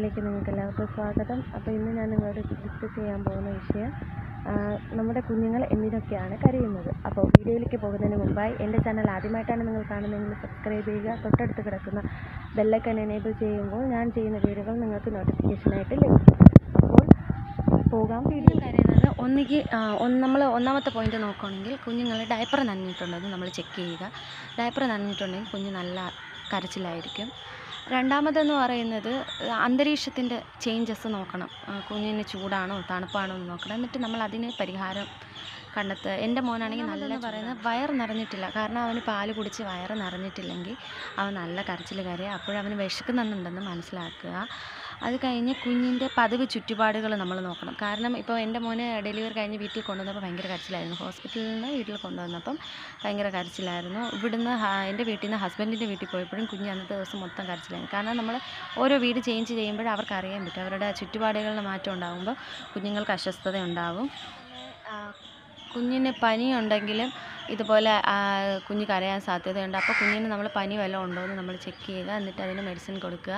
വീഡിയോയിലേക്ക് നിങ്ങൾക്ക് എല്ലാവർക്കും സ്വാഗതം അപ്പോൾ ഇന്ന് ഞാൻ നിങ്ങളോട് ഡിസ്കസ് ചെയ്യാൻ പോകുന്ന വിഷയം ആ, നമ്മുടെ കുഞ്ഞുങ്ങൾ എന്തിനൊക്കെയാണ് കരയുന്നത് അപ്പോൾ വീഡിയോയിലേക്ക് പോകുന്നതിന് മുമ്പായി എൻ്റെ ചാനൽ ആദ്യമായിട്ടാണ് നിങ്ങൾ കാണുന്നതെങ്കിൽ സബ്സ്ക്രൈബ് ചെയ്യുക തൊട്ടടുത്ത് കിടക്കുന്ന ബെല്ലൈക്കൺ എനേബിൾ ചെയ്യുമ്പോൾ ഞാൻ ചെയ്യുന്ന വീഡിയോകൾ നിങ്ങൾക്ക് നോട്ടിഫിക്കേഷനായിട്ട് ലഭിക്കും അപ്പോൾ പോകാം വീഡിയോ കരയുന്നത് ഒന്നുകിൽ നമ്മൾ ഒന്നാമത്തെ പോയിന്റ് നോക്കുകയാണെങ്കിൽ കുഞ്ഞുങ്ങൾ ഡയപ്പർ നനഞ്ഞിട്ടുണ്ടോ എന്ന് നമ്മൾ ചെക്ക് ചെയ്യുക ഡയപ്പർ നനഞ്ഞിട്ടുണ്ടെങ്കിൽ കുഞ്ഞ് നല്ല കരച്ചിലായിരിക്കും രണ്ടാമതെന്ന് പറയുന്നത് അന്തരീക്ഷത്തിൻ്റെ ചേഞ്ചസ് നോക്കണം ആ, കുഞ്ഞിന് ചൂടാണോ തണുപ്പാണോ എന്ന് നോക്കണം എന്നിട്ട് നമ്മൾ അതിന് പരിഹാരം കണ്ടെത്തുക എൻ്റെ മോനാണെങ്കിൽ നല്ല പറയുന്നത് വയർ നിറഞ്ഞിട്ടില്ല കാരണം അവന് പാല് കുടിച്ച് വയറ് നിറഞ്ഞിട്ടില്ലെങ്കിൽ അവൻ നല്ല കരച്ചിൽ കരയുക അപ്പോഴവന് വിശക്കുന്നുണ്ടെന്ന് മനസ്സിലാക്കുക അത് കഴിഞ്ഞ് കുഞ്ഞിൻ്റെ പതിവ് ചുറ്റുപാടുകൾ നമ്മൾ നോക്കണം കാരണം ഇപ്പോൾ എൻ്റെ മോന് ഡെലിവറി കഴിഞ്ഞ് വീട്ടിൽ കൊണ്ടുവന്നപ്പോൾ ഭയങ്കര കരച്ചിലായിരുന്നു ഹോസ്പിറ്റലിൽ നിന്ന് വീട്ടിൽ കൊണ്ടുവന്നപ്പം ഭയങ്കര കരച്ചിലായിരുന്നു ഇവിടുന്ന് ഹ- എൻ്റെ വീട്ടിൽ നിന്ന് ഹസ്ബൻഡിൻ്റെ വീട്ടിൽ പോയപ്പോഴും കുഞ്ഞ് അന്നത്തെ ദിവസം മൊത്തം കരച്ചിലായിരുന്നു കാരണം നമ്മൾ ഓരോ വീട് ചേഞ്ച് ചെയ്യുമ്പോൾ അവർക്ക് അറിയാൻ പറ്റും അവരുടെ ചുറ്റുപാടുകളിൽ മാറ്റം ഉണ്ടാകുമ്പോൾ കുഞ്ഞുങ്ങൾക്ക് അസ്വസ്ഥത ഉണ്ടാവും ആ, കുഞ്ഞിന് പനി ഉണ്ടെങ്കിലും ഇതുപോലെ ആ, കുഞ്ഞ് കരയാൻ സാധ്യതയുണ്ട് അപ്പോൾ കുഞ്ഞിന് നമ്മൾ പനി വല്ലതും ഉണ്ടോ എന്ന് നമ്മൾ ചെക്ക് ചെയ്യുക എന്നിട്ട് അതിന് മെഡിസിൻ കൊടുക്കുക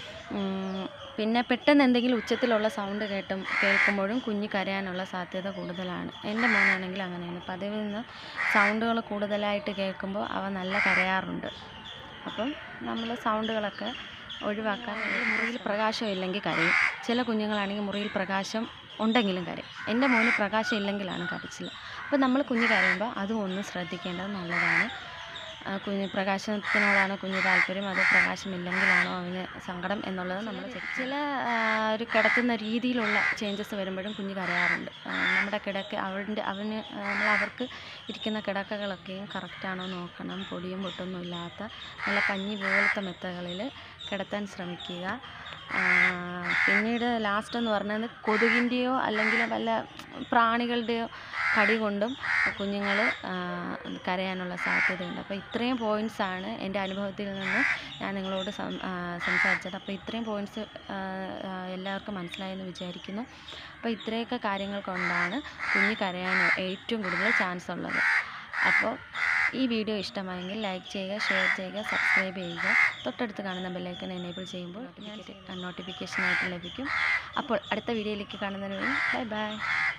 ഉം, പിന്നെ പെട്ടെന്ന് എന്തെങ്കിലും ഉച്ചത്തിലുള്ള സൗണ്ട് കേട്ടും കേൾക്കുമ്പോഴും കുഞ്ഞ് കരയാനുള്ള സാധ്യത കൂടുതലാണ് എൻ്റെ മോനാണെങ്കിൽ അങ്ങനെയാണ് പതിവിൽ നിന്ന് സൗണ്ടുകൾ കൂടുതലായിട്ട് കേൾക്കുമ്പോൾ അവ നല്ല കരയാറുണ്ട് അപ്പം നമ്മൾ സൗണ്ടുകളൊക്കെ ഒഴിവാക്കാൻ വേണ്ടി മുറിയിൽ പ്രകാശം ഇല്ലെങ്കിൽ കരയും ചില കുഞ്ഞുങ്ങളാണെങ്കിൽ മുറിയിൽ പ്രകാശം ഉണ്ടെങ്കിലും കരയും എൻ്റെ മോന് പ്രകാശം ഇല്ലെങ്കിലാണ് കരച്ചിൽ അപ്പോൾ നമ്മൾ കുഞ്ഞ് കരയുമ്പോൾ അതും ഒന്ന് ശ്രദ്ധിക്കേണ്ടത് നല്ലതാണ് ആ, കുഞ്ഞ് പ്രകാശത്തിനോടാണോ കുഞ്ഞ് താല്പര്യം അതോ പ്രകാശമില്ലെങ്കിലാണോ അവന് സങ്കടം എന്നുള്ളത് നമ്മൾ ചെക്ക് ചില ആ, ഒരു കിടത്തുന്ന രീതിയിലുള്ള ചേഞ്ചസ് വരുമ്പോഴും കുഞ്ഞ് കരയാറുണ്ട് ആ, നമ്മുടെ കിടക്ക അവൻ്റെ അവന് നമ്മൾ അവർക്ക് ഇരിക്കുന്ന കിടക്കകളൊക്കെയും കറക്റ്റാണോ നോക്കണം പൊടിയും പൊട്ടൊന്നും ഇല്ലാത്ത നല്ല പഞ്ഞി പോലത്തെ മെത്തകളിൽ കിടത്താൻ ശ്രമിക്കുക ആ, പിന്നീട് ലാസ്റ്റ് എന്ന് പറഞ്ഞത് കൊതുകിൻ്റെയോ അല്ലെങ്കിൽ വല്ല പ്രാണികളുടെയോ കടി കൊണ്ടും കുഞ്ഞുങ്ങൾ കരയാനുള്ള സാധ്യതയുണ്ട് അപ്പോൾ ഇത്രയും പോയിൻറ്റ്സ് ആണ് എൻ്റെ അനുഭവത്തിൽ നിന്ന് ഞാൻ നിങ്ങളോട് സം- ആ, സംസാരിച്ചത് അപ്പോൾ ഇത്രയും പോയിൻറ്റ്സ് എല്ലാവർക്കും മനസ്സിലായെന്ന് വിചാരിക്കുന്നു അപ്പോൾ ഇത്രയൊക്കെ കാര്യങ്ങൾ കൊണ്ടാണ് കുഞ്ഞ് കരയാൻ ഏറ്റവും കൂടുതൽ ചാൻസ് ഉള്ളത് അപ്പോൾ ഈ വീഡിയോ ഇഷ്ടമായെങ്കിൽ ലൈക്ക് ചെയ്യുക ഷെയർ ചെയ്യുക സബ്സ്ക്രൈബ് ചെയ്യുക തൊട്ടടുത്ത് കാണുന്ന ബെല്ലൈക്കൺ എനേബിൾ ചെയ്യുമ്പോൾ നോട്ടിഫിക്കേഷനായിട്ട് ലഭിക്കും അപ്പോൾ അടുത്ത വീഡിയോയിലേക്ക് കാണുന്നതിന് വേണ്ടി ബൈ ബൈ